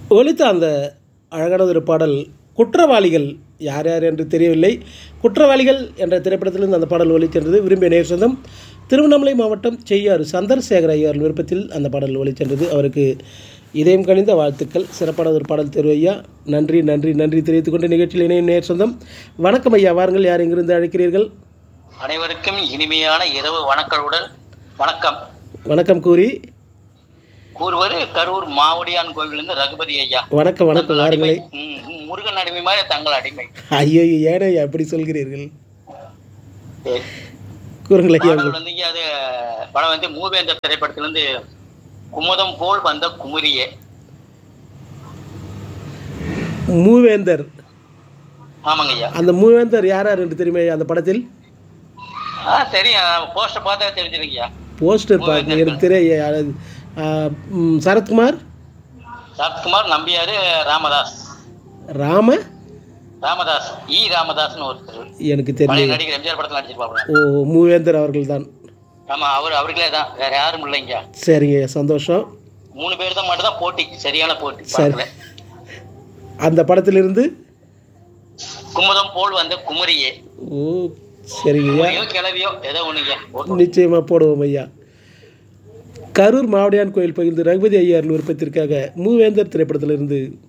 ஒலித்த அந்த அழகான ஒரு பாடல் குற்றவாளிகள் யார் யார் என்று தெரியவில்லை குற்றவாளிகள் என்ற திரைப்படத்திலிருந்து அந்த பாடல் ஒலிச்சென்றது விரும்பிய நேர் சொந்தம் திருவண்ணாமலை மாவட்டம் செய்யாறு சந்திரசேகர ஐயார் விருப்பத்தில் அந்த பாடல் ஒலிச்சென்றது அவருக்கு இதயம் கணிந்த வாழ்த்துக்கள் சிறப்பான ஒரு பாடல் தேர்வு ஐயா நன்றி நன்றி நன்றி தெரிவித்துக் கொண்டு நிகழ்ச்சியில் இணையும் நேர் சொந்தம் வணக்கம் ஐயா வாருங்கள் யார் எங்கிருந்து அழைக்கிறீர்கள் அனைவருக்கும் இனிமையான இரவு வணக்கங்களுடன் வணக்கம் வணக்கம் கூறி கூறுவர் கரூர் மாவடியான் கோவிலிருந்து ரகுபதி ஐயா வணக்கம் வணக்கம் வாருங்களே ம், ம், முருகன் அடிமை மாதிரி தங்கள் அடிமை ஐயோ ஏனே அப்படி சொல்கிறீர்கள் கூறுங்கள் ஐயா பாடல் வந்து அது படம் வந்து மூவேந்தர் திரைப்படத்திலிருந்து குமுதம் போல் வந்த குமுரியே மூவேந்தர் ஆமாங்க ஐயா அந்த மூவேந்தர் யார் யார் என்று தெரியுமா ஐயா அந்த படத்தில் ஆ தெரியும் போஸ்டர் பார்த்தா தெரிஞ்சிருங்கய்யா போஸ்டர் பார்க்க எனக்கு தெரிய அது, ஆ, ம், சரத்குமார் சரத்குமார் நம்பியாரு ராமதாஸ் ராம ராமதாஸ் இ ராமதாஸ்னு ஒருத்தர் எனக்கு பழைய தெரியல நடிகர் எம்ஜிஆர் படத்தில் நடிச்சிருப்பாங்க ஓ மூவேந்தர் அவர்கள் தான் ஆமா அவர் அவர்களே தான் வேற யாரும் இல்லைங்க சரிங்க சந்தோஷம் மூணு பேர் தான் மட்டும் தான் போட்டி சரியான போட்டி சரி. படத்துல அந்த படத்திலிருந்து குமுதம் போல் வந்த குமரியே ஓ சரிங்க ஐயா குமரியோ கிளவியோ ஏதோ ஒண்ணுங்க ஓ, நிச்சயமாக போடுவோம் ஐயா கரூர் மாவடியான் கோயில் பகிர்ந்து ரகுபதி ஐயார் விருப்பத்திற்காக மூவேந்தர் திரைப்படத்திலிருந்து